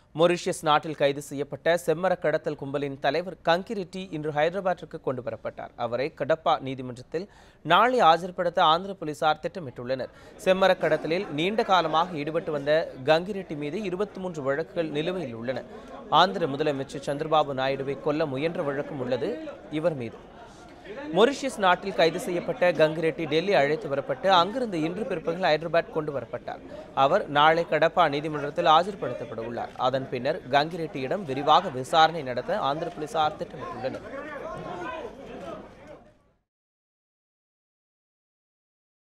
Mauritius நாட்டில் கைது செய்யப்பட்ட செம்மர கடத்தல் கும்பலின் தலைவர் கங்கிரெட்டி இன்று ஹைதராபாத்திற்கு கொண்டு வரப்பட்டார் அவரை கடப்பா நீதிமன்றத்தில் நாளை ஆஜர்படுத்த ஆந்திர போலீசார் திட்டமிட்டுள்ளனர் செம்மர கடத்தலில் நீண்ட காலமாக ஈடுபட்டு வந்த கங்கிரெட்டி மீது இருபத்தி மூன்று வழக்குகள் நிலுவையில் உள்ளன ஆந்திர முதலமைச்சர் சந்திரபாபு நாயுடுவை கொல்ல முயன்ற வழக்கும் உள்ளது இவர் மீது மொரிஷியஸ் நாட்டில் கைது செய்யப்பட்ட கங்கிரெட்டி டெல்லி அழைத்து வரப்பட்டு அங்கிருந்து இன்று பிற்பகல் ஹைதராபாத் கொண்டு வரப்பட்டார் அவர் நாளை கடப்பா நீதிமன்றத்தில் ஆஜர்படுத்தப்பட உள்ளார் அதன் பின்னர் கங்கிரெட்டியிடம் விரிவாக விசாரணை நடத்த ஆந்திர போலீசார் திட்டமிட்டுள்ளனர்